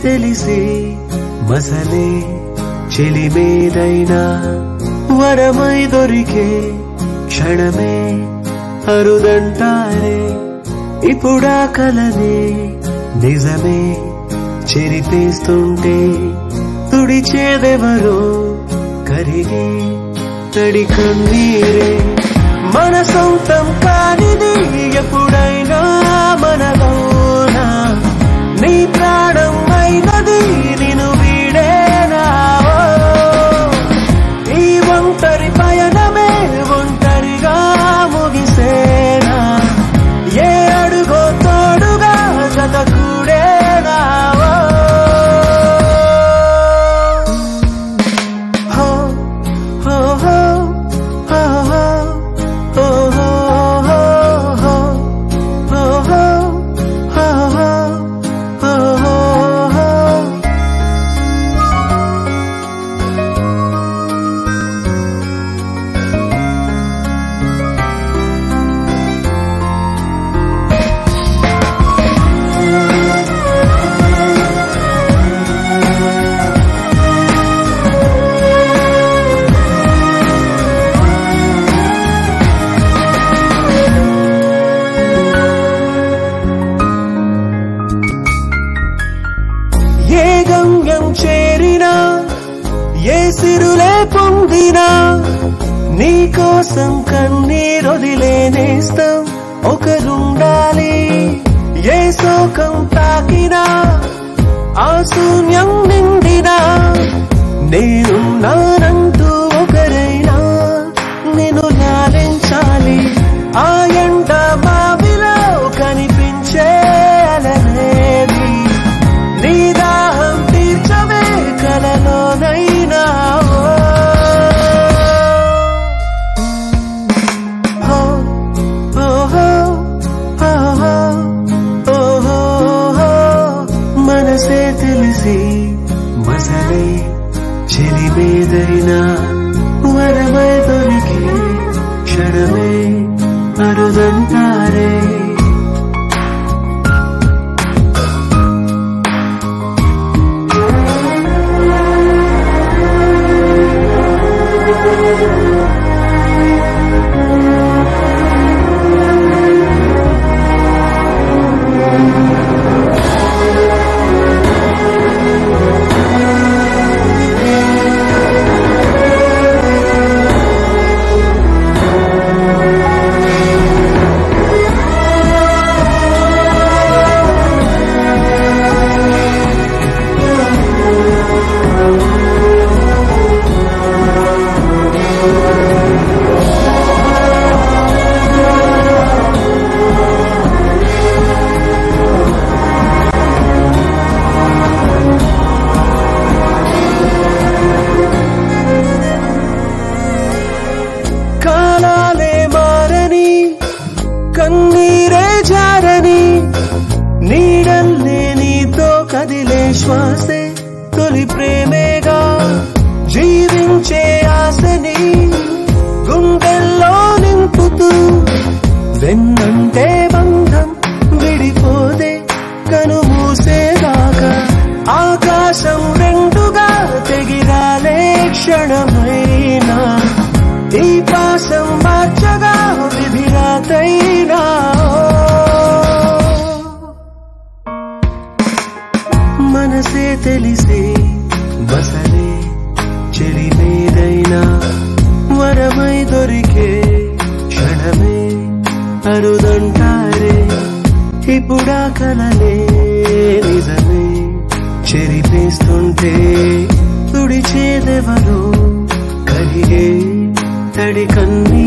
తెలిసి మసలే చెలిమేదైనా వరమై దొరికే క్షణమే అరుదంటారే ఇప్పుడా కలనే నిజమే చెరిపేస్తుంటే తుడిచేదెవరో కరిగి తడి కన్నీరే మన సొంతం కానిది ఎప్పుడైనా మనలోనా నీ ప్రాణం అయినది నిన్ను వీడేనా ఈ ఒంటరి పయనమే ఒంటరిగా ముగిసేనా ఏ అడుగో తోడుగా జత కూడేనా హో హో హో హో హో హో హో హో హో హో హో హో హో ఏ గమ్యం చేరినా ఏ సిరులే పొందినా నీ కోసం కన్నీరొదిలేనేస్తాం ఒకరుండాలి ఏ శోకం తాకినా ఆ శూన్యం నిండినా నేనున్నానంటూ ఒకరైనా నిన్ను లాలించాలి ఆ ఎండ మావిలో కనిపించే అలనేది నీ దాహం తీర్చవే కలలోనైనా ఓ ఓ ఓ ఓ ఓ ఓ ఓ మనసే తెలిసి మసలే చెలిమేదైనా వరమై దొరికి క్షణమే అరుదంటారే కాలాలే మారని కన్నీరే జారని నీడల్లే నీతో కదిలే శ్వాసే తొలి ప్రేమేగా జీవించే ఆశని గుండెల్లో నింపుతూ వెన్నంటే బంధం విడిపోదే కను మూసేదాకా ఆకాశం రెండుగా తెగిరాలే క్షణమైనా ఈ పాసం మార్చగా విధిరాతైనా మనసే తెలిసి బసలే చెలిమేదైనా వరమై దొరికే క్షణమే అరుదంటారే ఇప్పుడా కలలే నిజమే చెరిపేస్తుంటే తుడిచేదెవరో కలిగే తడి కన్నీ